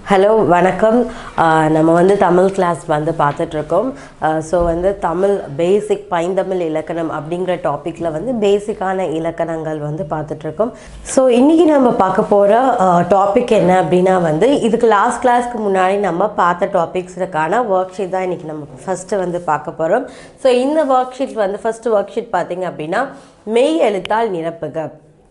hello வணக்கம் ஆஹ் நம்ம வந்து தமிழ் கிளாஸ் வந்து பார்த்துட்ருக்கோம் ஸோ வந்து தமிழ் பேசிக் பைந்தமிழ் இலக்கணம் அப்படிங்கிற டாப்பிக்கில் வந்து பேசிக்கான இலக்கணங்கள் வந்து பார்த்துட்ருக்கோம் ஸோ இன்றைக்கி நம்ம பார்க்க போகிற டாபிக் என்ன அப்படின்னா வந்து இதுக்கு லாஸ்ட் கிளாஸ்க்கு முன்னாடி நம்ம பார்த்த டாபிக்ஸுக்கான ஒர்க் ஷீட் தான் இன்றைக்கி நம்ம ஃபஸ்ட்டு வந்து பார்க்க போகிறோம் ஸோ இந்த ஒர்க் ஷீட் வந்து ஃபஸ்ட்டு ஒர்க் ஷீட் பார்த்தீங்க அப்படின்னா மெய் எழுத்தால் நிரப்புக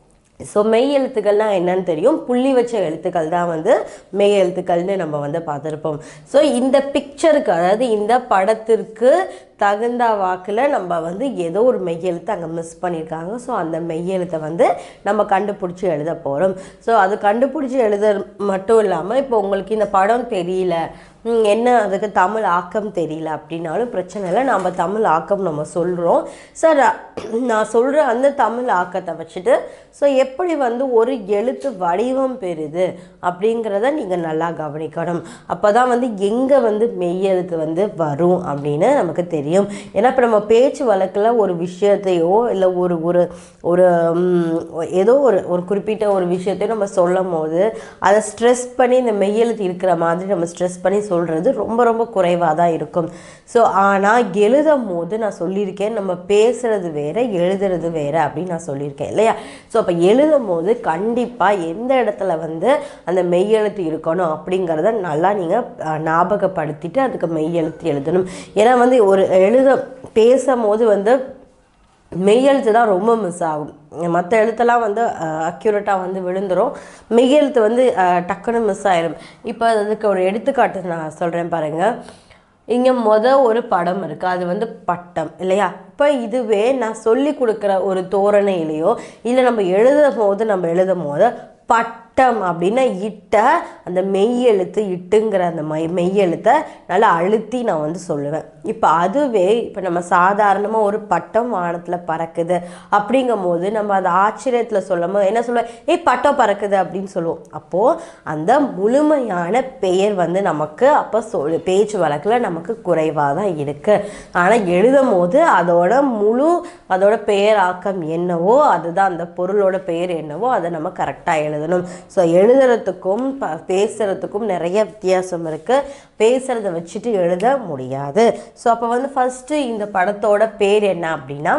ஸோ மெய் எழுத்துக்கள்னால் என்னன்னு தெரியும் புள்ளி வச்ச எழுத்துக்கள் தான் வந்து மெய் எழுத்துக்கள்னு நம்ம வந்து பார்த்துருப்போம் ஸோ இந்த பிக்சருக்கு அதாவது இந்த படத்திற்கு தகுந்த வாக்கில் நம்ம வந்து ஏதோ ஒரு மெய் எழுத்து அங்கே மிஸ் பண்ணியிருக்காங்க ஸோ அந்த மெய் எழுத்தை வந்து நம்ம கண்டுபிடிச்சி எழுத போகிறோம் ஸோ அது கண்டுபிடிச்சி எழுத மட்டும் இல்லாமல் இப்போ உங்களுக்கு இந்த படம் தெரியல ம், என்ன அதுக்கு தமிழ் ஆக்கம் தெரியல அப்படின்னாலும் பிரச்சனை இல்லை நம்ம தமிழ் ஆக்கம் நம்ம சொல்கிறோம் சார் நான் சொல்கிற அந்த தமிழ் ஆக்கத்தை வச்சுட்டு ஸோ எப்படி வந்து ஒரு எழுத்து வடிவம் பெறுது அப்படிங்கிறத நீங்கள் நல்லா கவனிக்கணும் அப்போ தான் வந்து எங்கே வந்து மெய்யெழுத்து வந்து வரும் அப்படின்னு நமக்கு தெரியும் ஏன்னா இப்போ நம்ம பேச்சு வழக்கில் ஒரு விஷயத்தையோ இல்லை ஒரு ஒரு ஒரு ம், ஏதோ ஒரு ஒரு குறிப்பிட்ட ஒரு விஷயத்தையோ நம்ம சொல்லும் போது அதை ஸ்ட்ரெஸ் பண்ணி இந்த மெய்யெழுத்து இருக்கிற மாதிரி நம்ம ஸ்ட்ரெஸ் பண்ணி சொல்கிறது ரொம்ப ரொம்ப குறைவாக தான் இருக்கும் ஸோ ஆனால் எழுதும் போது நான் சொல்லியிருக்கேன் நம்ம பேசுறது வேற எழுதுறது வேற அப்படின்னு நான் சொல்லியிருக்கேன் இல்லையா ஸோ அப்போ எழுதும் போது கண்டிப்பாக எந்த இடத்துல வந்து அந்த மெய்யெழுத்து இருக்கணும் அப்படிங்கிறத நல்லா நீங்கள் ஞாபகப்படுத்திட்டு அதுக்கு மெய்யெழுத்து எழுதணும் ஏன்னா வந்து ஒரு எழுத பேசும்போது வந்து மெய்யெழுத்து தான் ரொம்ப மிஸ் ஆகும் மற்ற எழுத்தெல்லாம் வந்து அக்யூரேட்டாக வந்து விழுந்துரும் மெய்யெழுத்து வந்து அஹ், டக்குன்னு மிஸ் ஆயிரும் இப்போ அதுக்கு ஒரு எடுத்துக்காட்டு நான் சொல்கிறேன் பாருங்கள் இங்கே மொத ஒரு படம் இருக்குது அது வந்து பட்டம் இல்லையா இப்போ இதுவே நான் சொல்லி கொடுக்குற ஒரு தோரணையிலையோ இல்லை நம்ம எழுதும் போது நம்ம எழுதும் போது பட்டம் அப்படின்னா இட்ட அந்த மெய் எழுத்து இட்டுங்கிற அந்த மை மெய் எழுத்தை நல்லா அழுத்தி நான் வந்து சொல்லுவேன் இப்போ அதுவே இப்போ நம்ம சாதாரணமாக ஒரு பட்டம் வானத்தில் பறக்குது அப்படிங்கும் போது நம்ம அந்த ஆச்சரியத்தில் சொல்லும் போது என்ன சொல்லுவோம் ஏய் பட்டம் பறக்குது அப்படின்னு சொல்லுவோம் அப்போது அந்த முழுமையான பெயர் வந்து நமக்கு அப்போ சொல் பேச்சு வழக்கில் நமக்கு குறைவாக தான் இருக்குது ஆனால் எழுதும் போது அதோட முழு அதோட பெயராக்கம் என்னவோ அதுதான் அந்த பொருளோட பெயர் என்னவோ அதை நம்ம கரெக்டாக எழுதணும் ஸோ எழுதுறதுக்கும் ப பேசுகிறதுக்கும் நிறைய வித்தியாசம் இருக்குது பேசுகிறத வச்சுட்டு எழுத முடியாது ஸோ அப்போ வந்து ஃபஸ்ட்டு இந்த படத்தோட பேர் என்ன அப்படின்னா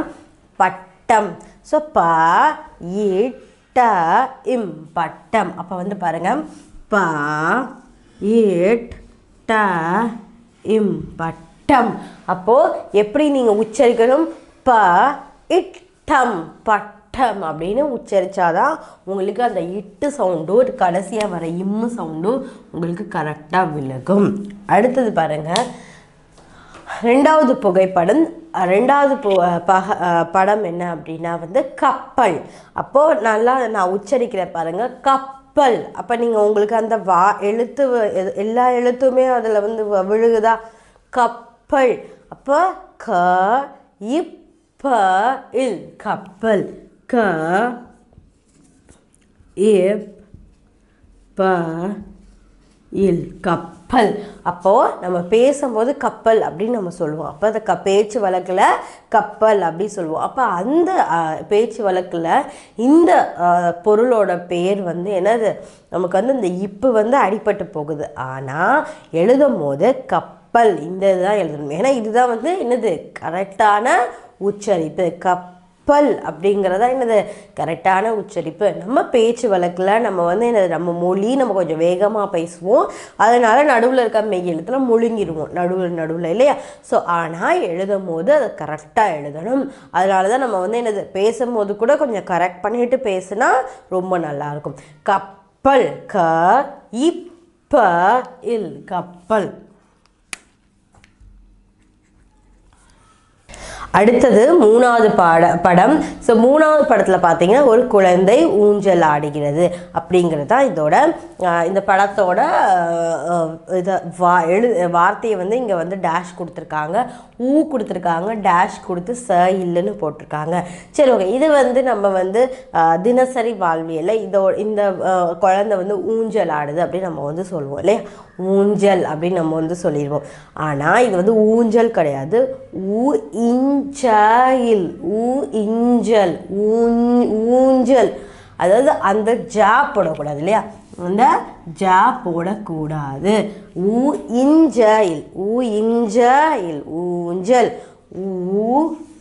பட்டம் ஸோ ப இட்ட இம் பட்டம் அப்போ வந்து பாருங்கள் ப இட் ட இம் பட்டம் அப்போது எப்படி நீங்கள் உச்சரிக்கணும் ப இட்டம் பட்டம் அப்படின்னு உச்சரித்தாதான் உங்களுக்கு அந்த இட்டு சவுண்டும் கடைசியாக வர இம்மு சவுண்டும் உங்களுக்கு கரெக்டாக விலகும் அடுத்தது பாருங்கள் ரெண்டாவது புகைப்படம் அஹ் ரெண்டாவது பு பக அஹ் படம் என்ன அப்படின்னா வந்து கப்பல் அப்போது நல்லா நான் உச்சரிக்கிறேன் பாருங்க கப்பல் அப்போ நீங்கள் உங்களுக்கு அந்த வா எழுத்து வ- எ- எல்லா எழுத்துமே அதில் வந்து வ- விழுகுதா கப்பல் அப்போ க இப்ப இல் கப்பல் க இப் ப இல் கப்பல் அப்போது நம்ம பேசும்போது கப்பல் அப்படின்னு நம்ம சொல்லுவோம் அப்போ அந்த க பேச்சு வழக்கில் கப்பல் அப்படி சொல்லுவோம் அப்போ அந்த ஆ, பேச்சு வழக்கில் இந்த ஆ, பொருளோட பெயர் வந்து என்னது நமக்கு வந்து இந்த இப்பு வந்து அடிபட்டு போகுது ஆனால் எழுதும் போது கப்பல் இந்த இதுதான் எழுதணும் ஏன்னா இதுதான் வந்து என்னது கரெக்டான உச்சரிப்பு கப் பல் அப்படிங்கிறதா என்னது கரெக்டான உச்சரிப்பு நம்ம பேச்சு வழக்கில் நம்ம வந்து என்னது நம்ம மொழி நம்ம கொஞ்சம் வேகமாக பேசுவோம் அதனால் நடுவில் இருக்க மெய் எழுத்துல முழுங்கிடுவோம் நடுவில் நடுவில் இல்லையா ஸோ ஆனால் எழுதும் போது அதை கரெக்டாக எழுதணும் அதனால தான் நம்ம வந்து என்னது பேசும்போது கூட கொஞ்சம் கரெக்ட் பண்ணிட்டு பேசுனா ரொம்ப நல்லாயிருக்கும் கப்பல் க இப்ப இல் கப்பல் அடுத்தது மூணாவது பாட படம் ஸோ மூணாவது படத்தில் பார்த்தீங்கன்னா ஒரு குழந்தை ஊஞ்சல் ஆடுகிறது அப்படிங்கிறது தான் இதோட ஆஹ், இந்த படத்தோட ஆஹ், இதை வா எழு வார்த்தையை வந்து இங்கே வந்து டேஷ் கொடுத்துருக்காங்க ஊ கொடுத்துருக்காங்க டேஷ் கொடுத்து ச இல்லைன்னு போட்டிருக்காங்க சரி ஓகே இது வந்து நம்ம வந்து ஆஹ், தினசரி வாழ்வியலில் இதோ இந்த ஆஹ், குழந்தை வந்து ஊஞ்சல் ஆடுது அப்படின்னு நம்ம வந்து சொல்லுவோம் இல்லையா ஊஞ்சல் அப்படின்னு நம்ம வந்து சொல்லிடுவோம் ஆனால் இது வந்து ஊஞ்சல் கிடையாது ஊ இஞ்சல் ஊ இஞ்சல் ஊஞ் ஊஞ்சல் அதாவது அந்த ஜா போடக்கூடாது இல்லையா இந்த ஜா போடக்கூடாது ஊ இஞ்ச இல் ஊ இஞ்ச இல் ஊஞ்சல் ஊ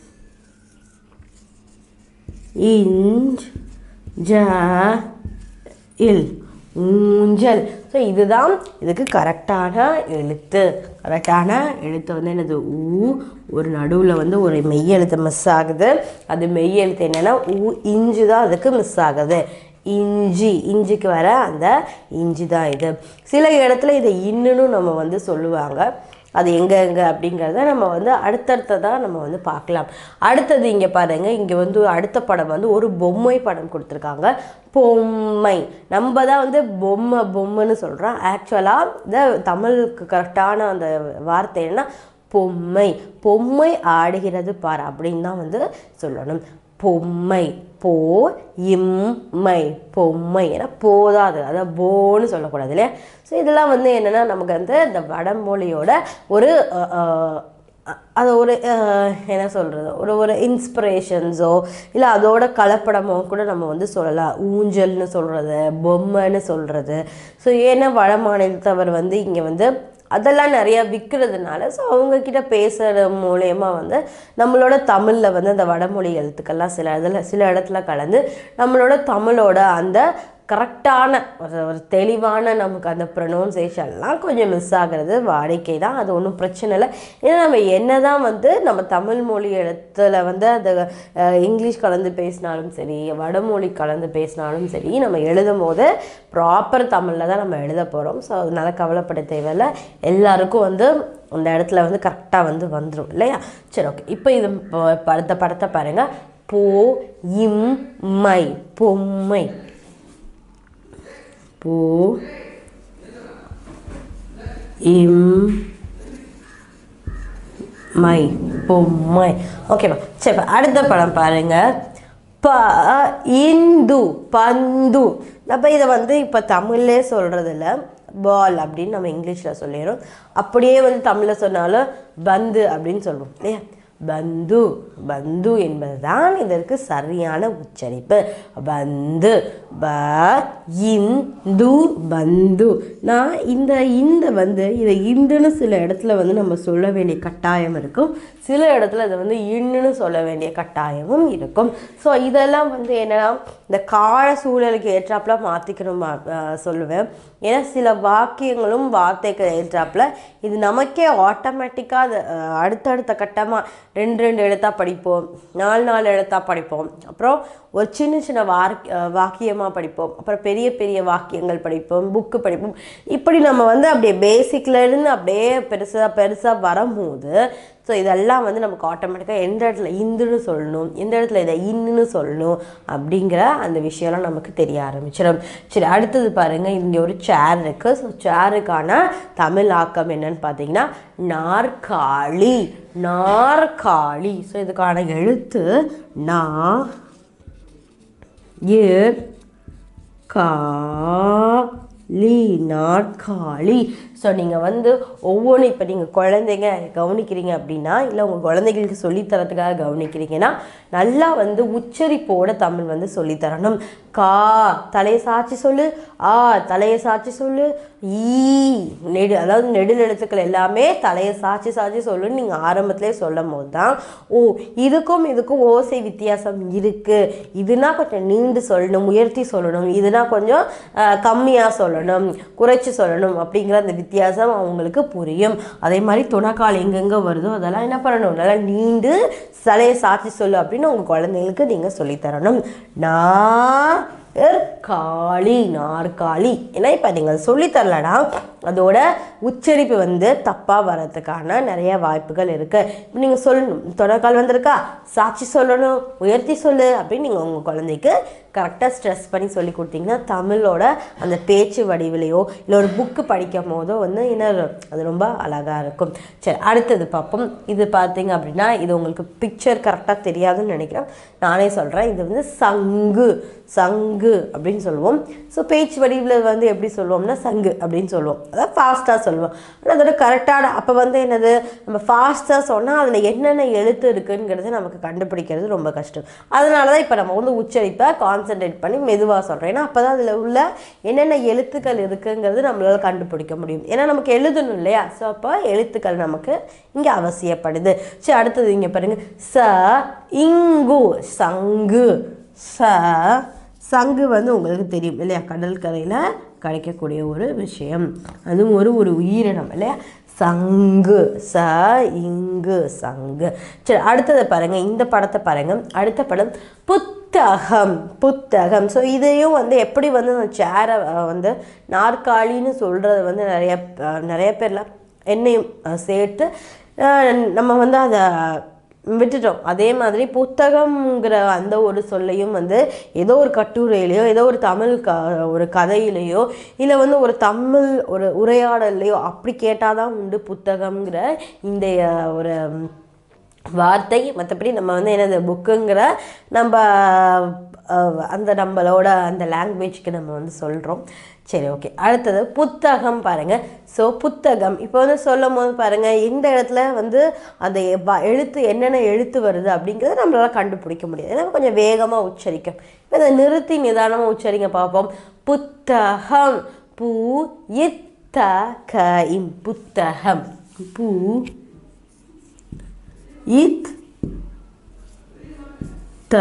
இஞ்ச் ஜ இல் ஊஞ்சல் ஸோ இதுதான் இதுக்கு கரெக்டான எழுத்து கரெக்டான எழுத்து வந்து என்னது ஊ ஒரு நடுவில் வந்து ஒரு மெய் எழுத்து மிஸ் ஆகுது அது மெய் எழுத்து என்னென்னா ஊ இஞ்சு தான் அதுக்கு மிஸ் ஆகுது இஞ்சி இஞ்சிக்கு வர அந்த இஞ்சி தான் இது சில இடத்துல இதை இன்னுன்னு நம்ம வந்து சொல்லுவாங்க அது எங்கே எங்கே அப்படிங்கிறத நம்ம வந்து அடுத்தடுத்ததாக நம்ம வந்து பார்க்கலாம் அடுத்தது இங்கே பாருங்க இங்கே வந்து அடுத்த படம் வந்து ஒரு பொம்மை படம் கொடுத்துருக்காங்க பொம்மை நம்ம தான் வந்து பொம்மை பொம்மைன்னு சொல்கிறோம் ஆக்சுவலாக இந்த தமிழுக்கு கரெக்டான அந்த வார்த்தை என்ன பொம்மை பொம்மை ஆடுகிறது பார் அப்படின்னு தான் வந்து சொல்லணும் பொம்மை போ இம்மை பொம்மை ஏன்னா போதாது அதான் போன்னு சொல்லக்கூடாது இல்லையா ஸோ இதெல்லாம் வந்து என்னென்னா நமக்கு வந்து இந்த வடமொழியோட ஒரு அஹ், அஹ், அ- அது ஒரு அஹ், என்ன சொல்கிறது ஒரு ஒரு இன்ஸ்பிரேஷன்ஸோ இல்லை அதோட கலப்படமோ கூட நம்ம வந்து சொல்லலாம் ஊஞ்சல்னு சொல்கிறது பொம்மைன்னு சொல்கிறது ஸோ ஏன்னா வட மாநிலத்தவர் வந்து இங்கே வந்து அதெல்லாம் நிறையா விற்கிறதுனால ஸோ அவங்கக்கிட்ட பேசுகிற மூலயமா வந்து நம்மளோட தமிழில் வந்து அந்த வடமொழி எழுத்துக்கள்லாம் சில இதில் சில இடத்துல கலந்து நம்மளோட தமிழோட அந்த கரெக்டான ஒரு ஒரு தெளிவான நமக்கு அந்த ப்ரொனவுன்சேஷன்லாம் கொஞ்சம் மிஸ் ஆகிறது வாடிக்கை தான் அது ஒன்றும் பிரச்சனை இல்லை ஏன்னா நம்ம என்ன தான் வந்து நம்ம தமிழ் மொழி இடத்துல வந்து அந்த அஹ், இங்கிலீஷ் கலந்து பேசினாலும் சரி வடமொழி கலந்து பேசினாலும் சரி நம்ம எழுதும் போது ப்ராப்பர் தமிழில் தான் நம்ம எழுத போகிறோம் ஸோ அதனால கவலைப்பட தேவையில்லை எல்லாருக்கும் வந்து அந்த இடத்துல வந்து கரெக்டாக வந்து வந்துடும் இல்லையா சரி ஓகே இப்போ இது ப- படத்தை படத்தை பாருங்கள் போ இம் மை பொம்மை போ இம் மை பொம்மை ஓகேவா சரி இப்ப அடுத்த படம் பாருங்க ப இந்து பந்து நம்ம இதை வந்து இப்போ தமிழ்லே சொல்கிறது இல்ல பால் அப்படின்னு நம்ம இங்கிலீஷில் சொல்லிடுறோம் அப்படியே வந்து தமிழில் சொன்னாலும் பந்து அப்படின்னு சொல்லுவோம் இல்லையா பந்து பந்து என்பதுதான் இதற்கு சரியான உச்சரிப்பு பந்து ப இந்து பந்து நான் இந்த இந்த வந்து இதை இந்துன்னு சில இடத்துல வந்து நம்ம சொல்ல வேண்டிய கட்டாயம் இருக்கும் சில இடத்துல இதை வந்து இன்னுன்னு சொல்ல வேண்டிய கட்டாயமும் இருக்கும் ஸோ இதெல்லாம் வந்து என்னன்னா இந்த கால சூழலுக்கு ஏற்றாப்புல மாற்றிக்கணும் சொல்லுவேன் ஏன்னா சில வாக்கியங்களும் வார்த்தைக்கு ஏற்றாப்புல இது நமக்கே ஆட்டோமேட்டிக்காக அது அஹ், அடுத்தடுத்த கட்டமாக ரெண்டு ரெண்டு எழுத்தா படிப்போம் நாலு நாலு எழுத்தா படிப்போம் அப்புறம் ஒரு சின்ன சின்ன வார்க் வாக்கியமாக படிப்போம் அப்புறம் பெரிய பெரிய வாக்கியங்கள் படிப்போம் புக்கு படிப்போம் இப்படி நம்ம வந்து அப்படியே பேசிக்ல இருந்து அப்படியே பெருசாக பெருசாக வரும்போது ஸோ இதெல்லாம் வந்து நமக்கு ஆட்டோமேட்டிக்காக எந்த இடத்துல இந்துன்னு சொல்லணும் எந்த இடத்துல இதை இன்னுன்னு சொல்லணும் அப்படிங்கிற அந்த விஷயம்லாம் நமக்கு தெரிய ஆரம்பிச்சிடும் சரி அடுத்தது பாருங்க இங்கே ஒரு சேர் இருக்குது ஸோ சேருக்கான தமிழ் ஆக்கம் என்னன்னு பார்த்தீங்கன்னா நாற்காலி நாற்காலி ஸோ இதுக்கான எழுத்து நா ஏர் காலி நாட்காலி ஸோ நீங்கள் வந்து ஒவ்வொன்றும் இப்போ நீங்கள் குழந்தைங்க கவனிக்கிறீங்க அப்படின்னா இல்லை உங்கள் குழந்தைகளுக்கு சொல்லித்தரத்துக்காக கவனிக்கிறீங்கன்னா நல்லா வந்து உச்சரிப்போட தமிழ் வந்து சொல்லித்தரணும் கா தலையை சாட்சி சொல்லு ஆ தலையை சாட்சி சொல்லு ஈ நெடு அதாவது நெடில் எழுத்துக்கள் எல்லாமே தலையை சாட்சி சாட்சி சொல்லுன்னு நீங்கள் ஆரம்பத்திலே சொல்லும் போது தான் ஓ இதுக்கும் இதுக்கும் ஓசை வித்தியாசம் இருக்குது இதுனா கொஞ்சம் நீண்டு சொல்லணும் உயர்த்தி சொல்லணும் இதுனா கொஞ்சம் கம்மியாக சொல்லணும் குறைச்சி சொல்லணும் அப்படிங்கிற அந்த வித்தியாசம் அவங்களுக்கு புரியும் அதே மாதிரி துணக்கால் எங்கெங்கே வருதோ அதெல்லாம் என்ன பண்ணணும் நல்லா நீண்டு தலையை சாட்சி சொல்லு அப்படின்னு உங்கள் குழந்தைங்களுக்கு நீங்கள் சொல்லித்தரணும் நான் காளி நாற்காலி ஏன்னா இப்போ நீங்கள் சொல்லித்தரலனா அதோட உச்சரிப்பு வந்து தப்பாக வர்றதுக்கான நிறைய வாய்ப்புகள் இருக்குது இப்போ நீங்கள் சொல்லணும் தொடக்கால் வந்திருக்கா சாட்சி சொல்லணும் உயர்த்தி சொல்லு அப்படின்னு நீங்கள் உங்கள் குழந்தைக்கு கரெக்டாக ஸ்ட்ரெஸ் பண்ணி சொல்லி கொடுத்தீங்கன்னா தமிழோட அந்த பேச்சு வடிவிலையோ இல்லை ஒரு புக்கு படிக்கும் போதோ வந்து இன்னும் அது ரொம்ப அழகாக இருக்கும் சரி அடுத்தது பார்ப்போம் இது பார்த்தீங்க அப்படின்னா இது உங்களுக்கு பிக்சர் கரெக்டாக தெரியாதுன்னு நினைக்கிறேன் நானே சொல்கிறேன் இது வந்து சங்கு சங்கு அப்படின்னு சொல்லுவோம் ஸோ பேச்சு வடிவில் வந்து எப்படி சொல்லுவோம்னா சங்கு அப்படின்னு சொல்லுவோம் அதாவது ஃபாஸ்ட்டாக சொல்லுவோம் ஆனால் அதோட கரெக்டான அப்போ வந்து என்னது நம்ம ஃபாஸ்ட்டாக சொன்னால் அதில் என்னென்ன எழுத்து இருக்குங்கிறது நமக்கு கண்டுபிடிக்கிறது ரொம்ப கஷ்டம் அதனால தான் இப்போ நம்ம வந்து உச்சரிப்பை கான்சென்ட் கான்சென்ட்ரேட் பண்ணி மெதுவாக சொல்கிறேன் ஏன்னா அப்போ தான் அதில் உள்ள என்னென்ன எழுத்துக்கள் இருக்குங்கிறது நம்மளால் கண்டுபிடிக்க முடியும் ஏன்னா நமக்கு எழுதணும் இல்லையா ஸோ அப்போ எழுத்துக்கள் நமக்கு இங்கே அவசியப்படுது சரி அடுத்தது இங்கே பாருங்க ச இங்கு சங்கு ச சங்கு வந்து உங்களுக்கு தெரியும் இல்லையா கடற்கரையில் கிடைக்கக்கூடிய ஒரு விஷயம் அதுவும் ஒரு ஒரு உயிரினம் இல்லையா சங்கு ச இங்கு சங்கு சரி அடுத்ததை பாருங்க இந்த படத்தை பாருங்க அடுத்த படம் புத்தகம் புத்தகம் ஸோ இதையும் வந்து எப்படி வந்து அந்த சேரை வந்து நாற்காலின்னு சொல்கிறது வந்து நிறைய அஹ், நிறைய பேர்லாம் என்னையும் அஹ், சேர்த்து அஹ், நம்ம வந்து அதை விட்டுட்டோம் அதே மாதிரி புத்தகம்ங்கிற அந்த ஒரு சொல்லையும் வந்து ஏதோ ஒரு கட்டுரையிலையோ ஏதோ ஒரு தமிழ் க ஒரு கதையிலையோ இல்லை வந்து ஒரு தமிழ் ஒரு உரையாடல்லையோ அப்படி கேட்டால் தான் உண்டு புத்தகம்ங்கிற இந்த அஹ், ஒரு ம், வார்த்தை மற்றபடி நம்ம வந்து என்னது புக்குங்கிற நம்ம அஹ், அந்த நம்மளோட அந்த லாங்குவேஜ்க்கு நம்ம வந்து சொல்கிறோம் சரி ஓகே அடுத்தது புத்தகம் பாருங்க ஸோ புத்தகம் இப்போ வந்து சொல்லும் போது பாருங்க எந்த இடத்துல வந்து அந்த வ- எழுத்து என்னென்ன எழுத்து வருது அப்படிங்கிறத நம்மளால கண்டுபிடிக்க முடியாது ஏன்னா கொஞ்சம் வேகமாக உச்சரிக்கும் இப்போ இதை நிறுத்தி நிதானமாக உச்சரிங்க பார்ப்போம் புத்தகம் பூ இத்த க இம் புத்தகம் பூ இத் த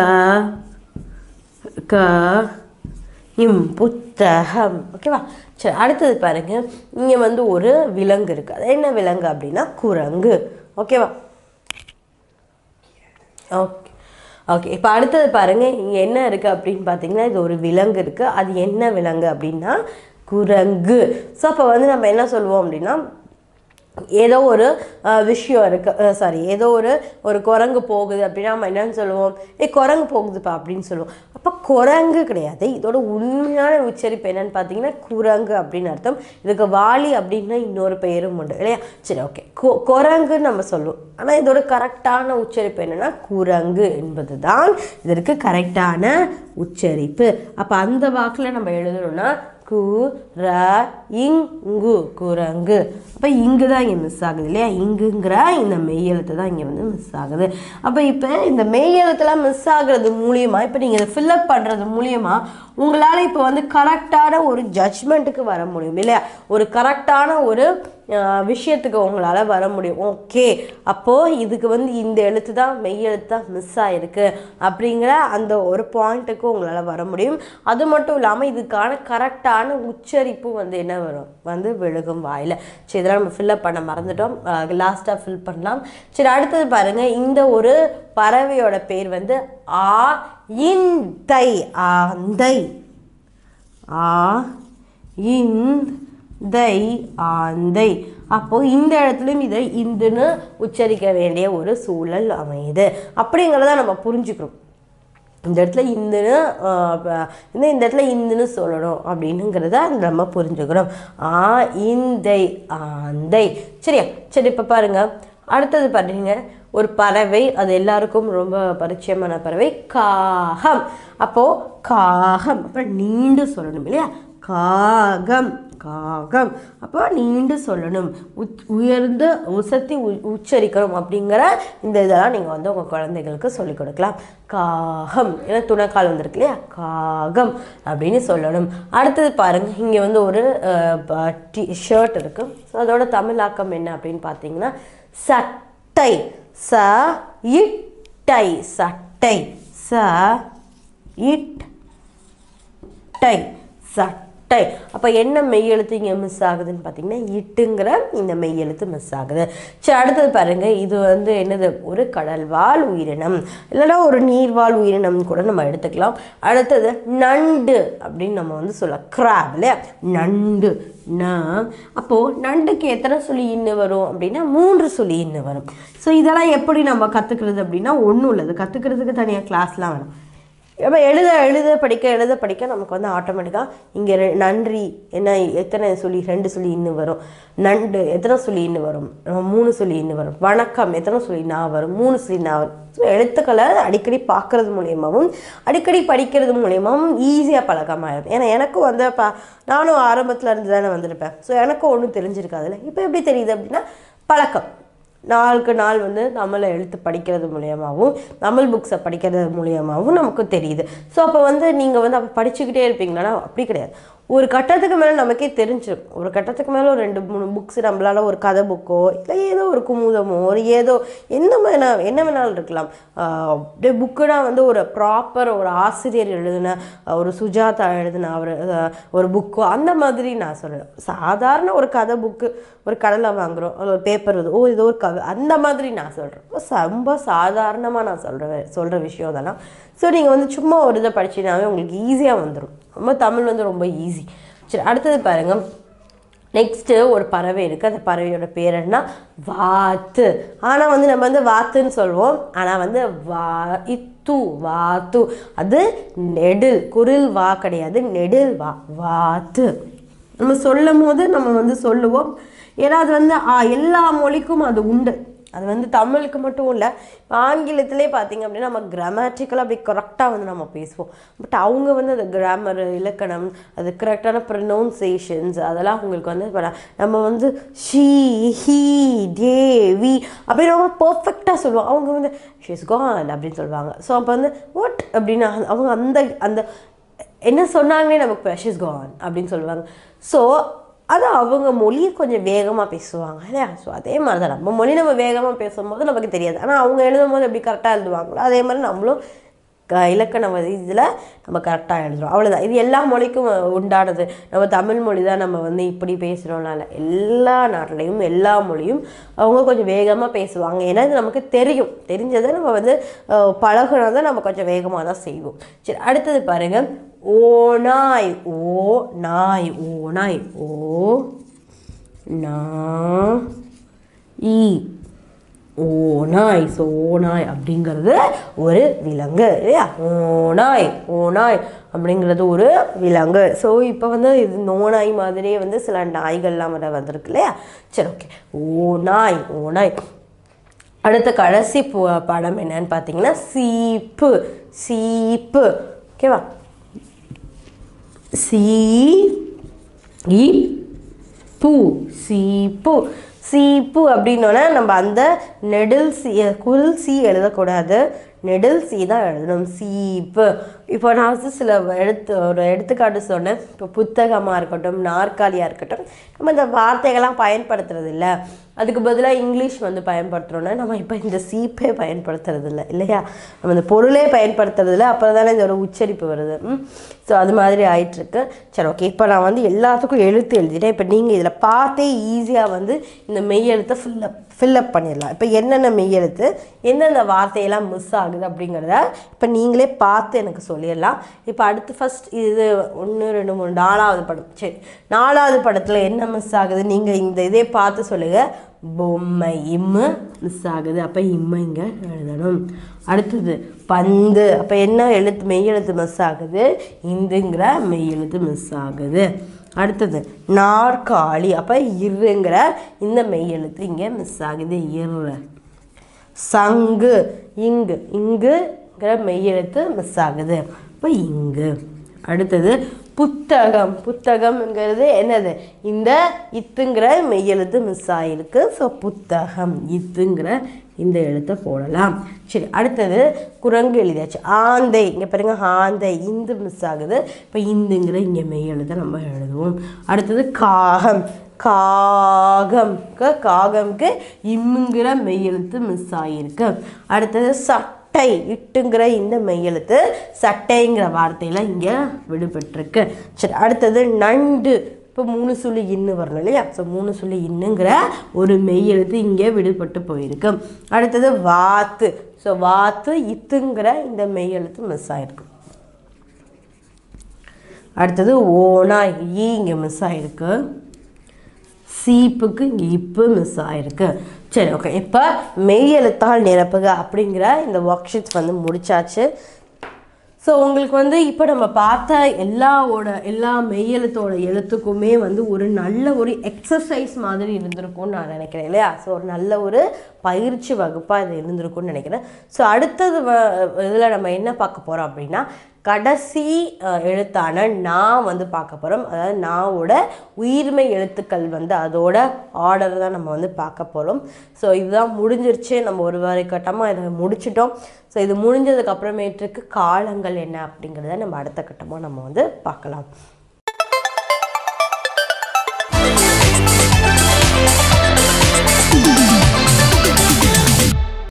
க இம் புத்தகம் ஓகேவா சரி அடுத்தது பாருங்க இங்கே வந்து ஒரு விலங்கு இருக்குது அது என்ன விலங்கு அப்படின்னா குரங்கு ஓகேவா ஓகே ஓகே இப்போ அடுத்தது பாருங்க இங்கே என்ன இருக்குது அப்படின்னு பார்த்தீங்கன்னா இது ஒரு விலங்கு இருக்குது அது என்ன விலங்கு அப்படின்னா குரங்கு ஸோ அப்போ வந்து நம்ம என்ன சொல்லுவோம் அப்படின்னா ஏதோ ஒரு அஹ், விஷயம் இருக்கு சாரி ஏதோ ஒரு ஒரு குரங்கு போகுது அப்படின்னா நம்ம என்னன்னு சொல்லுவோம் ஏ குரங்கு போகுதுப்பா அப்படின்னு சொல்லுவோம் அப்போ குரங்கு கிடையாது இதோட உண்மையான உச்சரிப்பு என்னன்னு பார்த்தீங்கன்னா குரங்கு அப்படின்னு அர்த்தம் இதுக்கு வாலி அப்படின்னா இன்னொரு பெயரும் உண்டு இல்லையா சரி ஓகே குரங்குன்னு நம்ம சொல்லுவோம் ஆனால் இதோட கரெக்டான உச்சரிப்பு என்னன்னா குரங்கு என்பது தான் இதற்கு கரெக்டான உச்சரிப்பு அப்போ அந்த வாக்கில் நம்ம எழுதணும்னா கு ர இங்கு குரங்கு அப்போ இங்கு தான் இங்கே மிஸ் ஆகுது இல்லையா இங்குங்கிற இந்த மெய்யெழுத்து தான் இங்கே வந்து மிஸ் ஆகுது அப்போ இப்போ இந்த மெய்யெழுத்துலாம் மிஸ் ஆகுறது மூலியமா இப்போ நீங்கள் இதை ஃபில்அப் பண்ணுறது மூலியமா உங்களால் இப்போ வந்து கரெக்டான ஒரு ஜட்ஜ்மெண்ட்டுக்கு வர முடியும் இல்லையா ஒரு கரெக்டான ஒரு அஹ், விஷயத்துக்கு உங்களால் வர முடியும் ஓகே அப்போது இதுக்கு வந்து இந்த எழுத்து தான் மெய் எழுத்து தான் மிஸ் ஆகிருக்கு அப்படிங்கிற அந்த ஒரு பாயிண்ட்டுக்கு உங்களால் வர முடியும் அது மட்டும் இல்லாமல் இதுக்கான கரெக்டான உச்சரிப்பு வந்து என்ன வரும் வந்து விழுகும் வாயில் சரி இதெல்லாம் நம்ம ஃபில்அப் பண்ண மறந்துட்டோம் லாஸ்ட்டாக ஃபில் பண்ணலாம் சரி அடுத்தது பாருங்கள் இந்த ஒரு பறவையோட பேர் வந்து ஆ இந்தை ஆந்தை ஆ இந்தை ஆந்தை அப்போ இந்த இடத்துலையும் இதை இந்துன்னு உச்சரிக்க வேண்டிய ஒரு சூழல் அமையுது அப்படிங்கிறத நம்ம புரிஞ்சுக்கிறோம் இந்த இடத்துல இந்துன்னு ஆஹ், ப- இந்த இந்த இடத்துல இந்துன்னு சொல்லணும் அப்படின்னுங்கிறத நம்ம புரிஞ்சுக்கிறோம் ஆ இந்தை ஆந்தை சரியா சரி இப்போ பாருங்க அடுத்தது பாருங்க ஒரு பறவை அது எல்லாருக்கும் ரொம்ப பரிச்சயமான பறவை காகம் அப்போ காகம் அப்புறம் நீண்டு சொல்லணும் இல்லையா காகம் காகம் அப்போ நீண்டு சொல்லணும் உச் உயர்ந்து உசத்தி உ உச்சரிக்கணும் அப்படிங்கிற இந்த இதெல்லாம் நீங்கள் வந்து உங்கள் குழந்தைகளுக்கு சொல்லிக் கொடுக்கலாம் காகம் ஏன்னா துணைக்கால் வந்திருக்கு இல்லையா காகம் அப்படின்னு சொல்லணும் அடுத்தது பாருங்கள் இங்கே வந்து ஒரு டி ஷர்ட் இருக்குது ஸோ அதோட தமிழாக்கம் என்ன அப்படின்னு பார்த்தீங்கன்னா சட்டை ச இட்டை சட்டை ச இட் டை சட்டை அப்போ என்ன மெய் எழுத்து இங்கே மிஸ் ஆகுதுன்னு பார்த்தீங்கன்னா இட்டுங்கிற இந்த மெய் எழுத்து மிஸ் ஆகுது சரி அடுத்தது பாருங்க இது வந்து என்னது ஒரு கடல்வாழ் உயிரினம் இல்லைன்னா ஒரு நீர்வாழ் உயிரினம் கூட நம்ம எடுத்துக்கலாம் அடுத்தது நண்டு அப்படின்னு நம்ம வந்து சொல்லலாம் கிராப் இல்லையா நண்டு ந அப்போது நண்டுக்கு எத்தனை சொல்லி இன்னு வரும் அப்படின்னா மூன்று சொல்லி இன்னு வரும் ஸோ இதெல்லாம் எப்படி நம்ம கற்றுக்கிறது அப்படின்னா ஒன்றும் இல்லை அது கற்றுக்கிறதுக்கு தனியாக கிளாஸ்லாம் வேணும் நம்ம எழுத எழுத படிக்க எழுத படிக்க நமக்கு வந்து ஆட்டோமேட்டிக்காக இங்கே நன்றி என்ன எத்தனை சொல்லி ரெண்டு சொல்லி இன்னும் வரும் நண்டு எத்தனை சொல்லி இன்னும் வரும் நம்ம மூணு சொல்லி இன்னும் வரும் வணக்கம் எத்தனை சொல்லி நான் வரும் மூணு சொல்லி நான் வரும் ஸோ எழுத்துக்களை அடிக்கடி பார்க்கறது மூலியமாகவும் அடிக்கடி படிக்கிறது மூலியமாகவும் ஈஸியாக பழக்கமாயிடும் ஏன்னா எனக்கும் வந்து இப்போ நானும் ஆரம்பத்தில் இருந்து தானே வந்திருப்பேன் ஸோ எனக்கும் ஒன்றும் தெரிஞ்சிருக்காதுல்ல இப்போ எப்படி தெரியுது அப்படின்னா பழக்கம் நாளுக்கு நாள் வந்து தமிழை எழுத்து படிக்கிறது மூலியமாகவும் தமிழ் புக்ஸை படிக்கிறது மூலியமாகவும் நமக்கு தெரியுது ஸோ அப்போ வந்து நீங்கள் வந்து அப்போ படிச்சுக்கிட்டே இருப்பீங்களா அப்படி கிடையாது ஒரு கட்டத்துக்கு மேலே நமக்கே தெரிஞ்சிடும் ஒரு கட்டத்துக்கு மேலே ஒரு ரெண்டு மூணு புக்ஸ் நம்மளால ஒரு கதை புக்கோ இல்லை ஏதோ ஒரு குமுதமோ ஒரு ஏதோ என்ன வேணா என்ன வேணாலும் இருக்கலாம் ஆஹ் அப்படியே புக்குனா வந்து ஒரு ப்ராப்பர் ஒரு ஆசிரியர் எழுதின ஆஹ் ஒரு சுஜாதா எழுதின ஒரு ஆஹ் ஒரு புக்கோ அந்த மாதிரி நான் சொல்கிறேன் சாதாரண ஒரு கதை புக்கு ஒரு கடலை வாங்குகிறோம் ஒரு பேப்பர் வருது ஓ இது ஒரு கதை அந்த மாதிரி நான் சொல்கிறேன் ரொம்ப சாதாரணமாக நான் சொல்கிற சொல்கிற விஷயம் அதெல்லாம் ஸோ நீங்கள் வந்து சும்மா ஒரு இதை படிச்சினாவே உங்களுக்கு ஈஸியாக வந்துடும் ரொம்ப தமிழ் வந்து ரொம்ப ஈஸி சரி அடுத்தது பாருங்கள் நெக்ஸ்ட்டு ஒரு பறவை இருக்குது அந்த பறவையோட பேர் என்ன வாத்து ஆனால் வந்து நம்ம வந்து வாத்துன்னு சொல்லுவோம் ஆனால் வந்து வா இத்து வாத்து அது நெடில் குரில் வா கிடையாது நெடில் வா வாத்து நம்ம சொல்லும் போது நம்ம வந்து சொல்லுவோம் ஏன்னா அது வந்து ஆ, எல்லா மொழிக்கும் அது உண்டு அது வந்து தமிழுக்கு மட்டும் இல்லை இப்போ ஆங்கிலத்திலே பார்த்தீங்க அப்படின்னா நம்ம கிராமட்டிக்கலாக அப்படி கரெக்டாக வந்து நம்ம பேசுவோம் பட் அவங்க வந்து அந்த கிராமர் இலக்கணம் அது கரெக்டான ப்ரொனவுன்சேஷன்ஸ் அதெல்லாம் அவங்களுக்கு வந்து இப்ப நம்ம வந்து ஷீ ஹீ டே வி அப்படின்னு ரொம்ப பர்ஃபெக்டாக சொல்லுவோம் அவங்க வந்து ஷீஸ் கான் அப்படின்னு சொல்லுவாங்க ஸோ அப்போ வந்து வாட் அப்படின்னு அவங்க அந்த அந்த என்ன சொன்னாங்களே நமக்கு ஷீஸ் கான் அப்படின்னு சொல்லுவாங்க ஸோ அது அவங்க மொழியை கொஞ்சம் வேகமாக பேசுவாங்க இல்லையா ஸோ அதே மாதிரி தான் நம்ம மொழி நம்ம வேகமாக பேசும்போது நமக்கு தெரியாது ஆனால் அவங்க எழுதும் போது எப்படி கரெக்டாக எழுதுவாங்களோ அதே மாதிரி நம்மளும் க இலக்கண இதில் நம்ம கரெக்டாக எழுதுறோம் அவ்வளோதான் இது எல்லா மொழிக்கும் உண்டானது நம்ம தமிழ் மொழி தான் நம்ம வந்து இப்படி பேசுகிறோம்னால எல்லா நாட்டிலையும் எல்லா மொழியும் அவங்க கொஞ்சம் வேகமாக பேசுவாங்க ஏன்னா இது நமக்கு தெரியும் தெரிஞ்சதை நம்ம வந்து பழகுனதை நம்ம கொஞ்சம் வேகமாக தான் செய்வோம் சரி அடுத்தது பாருங்கள் ஓநாய் ஓ நாய் ஓநாய் ஓ நா ஈ ஓநாய் ஸோ ஓநாய் அப்படிங்கிறது ஒரு விலங்கு இல்லையா ஓநாய் ஓநாய் அப்படிங்கிறது ஒரு விலங்கு ஸோ இப்போ வந்து இது நோநாய் மாதிரியே வந்து சில நாய்கள்லாம் வர வந்திருக்கு இல்லையா சரி ஓகே ஓநாய் ஓநாய் அடுத்த கடைசி பு- படம் என்னன்னு பார்த்தீங்கன்னா சீப்பு சீப்பு ஓகேவா சீ இ பூ சீப்பு சீப்பு அப்படின்னோன்னா நம்ம அந்த நெடில் சி குரில் சி எழுதக்கூடாது நெடில் சி தான் எழுதணும் சீப்பு இப்போ நான் வந்து சில எடுத்து ஒரு எடுத்துக்காட்டு சொன்னேன் இப்போ புத்தகமாக இருக்கட்டும் நாற்காலியாக இருக்கட்டும் நம்ம இந்த வார்த்தைகள்லாம் பயன்படுத்துறது இல்ல அதுக்கு பதிலாக இங்கிலீஷ் வந்து பயன்படுத்துகிறோன்னா நம்ம இப்போ இந்த சீப்பே பயன்படுத்துறது இல்லை இல்லையா நம்ம இந்த பொருளே பயன்படுத்துறது இல்லை அப்புறம் தானே இதோட உச்சரிப்பு வருது ஸோ அது மாதிரி ஆயிட்டுருக்கு சரி ஓகே இப்போ நான் வந்து எல்லாத்துக்கும் எழுத்து எழுதிட்டேன் இப்போ நீங்கள் இதில் பார்த்தே ஈஸியாக வந்து இந்த மெய் எழுத்தை ஃபில்லப் ஃபில்லப் பண்ணிடலாம் இப்போ என்னென்ன மெய் எழுத்து எந்தெந்த வார்த்தையெல்லாம் மிஸ் ஆகுது அப்படிங்கிறத இப்போ நீங்களே பார்த்து எனக்கு சொல்லிடலாம் இப்போ அடுத்து ஃபஸ்ட் இது ஒன்று ரெண்டு மூணு நாலாவது படம் சரி நாலாவது படத்தில் என்ன மிஸ் ஆகுது நீங்கள் இந்த இதே பார்த்து சொல்லுங்கள் பொம்மை இம்மு மிஸ் ஆகுது அப்போ இம்மை இங்கே எழுதணும் அடுத்தது பந்து அப்போ என்ன எழுத்து மெய் எழுத்து மிஸ் ஆகுது இந்துங்கிற மெய் எழுத்து மிஸ் ஆகுது அடுத்தது நாற்காலி அப்போ இருங்கிற இந்த மெய் எழுத்து இங்கே மிஸ் ஆகுது இரு சங்கு இங்கு இங்குங்கிற மெய் எழுத்து மிஸ் ஆகுது இப்போ இங்கு அடுத்தது புத்தகம் புத்தகம்ங்கிறது என்னது இந்த இத்துங்கிற மெய் எழுத்து மிஸ் ஆகிருக்கு ஸோ புத்தகம் இத்துங்கிற இந்த எழுத்தை போடலாம் சரி அடுத்தது குரங்கு எழுதியாச்சு ஆந்தை இங்கே பாருங்க ஆந்தை இந்து மிஸ் ஆகுது இப்போ இந்துங்கிற இங்கே மெய் எழுத்தை நம்ம எழுதுவோம் அடுத்தது காகம் காகம் க- காகம்க்கு இம்முங்கிற மெய் எழுத்து மிஸ் ஆகியிருக்கு அடுத்தது சட்டை இட்டுங்கிற இந்த மெய் எழுத்து சட்டைங்கிற வார்த்தையில் இங்கே விடுபட்டிருக்கு சரி அடுத்தது நண்டு இப்போ மூணு சொல்லி இன்னு வரணும் இல்லையா ஸோ மூணு சொல்லி இன்னுங்கிற ஒரு மெய் எழுத்து இங்கே விடுபட்டு போயிருக்கு அடுத்தது வாத்து ஸோ வாத்து இத்துங்கிற இந்த மெய் எழுத்து மிஸ் ஆகிருக்கு அடுத்தது ஓனாய் ஈ இங்கே மிஸ் ஆகிருக்கு சீப்புக்கு இங்கே இப்பு மிஸ் ஆகிருக்கு சரி ஓகே இப்போ மெய் எழுத்தால் நிரப்புக அப்படிங்கிற இந்த ஒர்க் ஷீட்ஸ் வந்து முடிச்சாச்சு ஸோ உங்களுக்கு வந்து இப்போ நம்ம பார்த்த எல்லாவோட எல்லா மெய்யெழுத்தோட எழுத்துக்குமே வந்து ஒரு நல்ல ஒரு எக்ஸசைஸ் மாதிரி இருந்திருக்கும்னு நான் நினைக்கிறேன் இல்லையா ஸோ ஒரு நல்ல ஒரு பயிற்சி வகுப்பாக இது இருந்திருக்கும்னு நினைக்கிறேன் ஸோ அடுத்தது வ இதில் நம்ம என்ன பார்க்க போகிறோம் அப்படின்னா கடைசி அஹ், எழுத்தான நான் வந்து பார்க்க போகிறோம் அதாவது நாவோட உயிர்மை எழுத்துக்கள் வந்து அதோட ஆர்டர் தான் நம்ம வந்து பார்க்க போகிறோம் ஸோ இதுதான் முடிஞ்சிருச்சு நம்ம ஒரு வார கட்டமாக இதை முடிச்சிட்டோம் ஸோ இது முடிஞ்சதுக்கு அப்புறமேட்டுக்கு காலங்கள் என்ன அப்படிங்கிறத நம்ம அடுத்த கட்டமாக நம்ம வந்து பார்க்கலாம்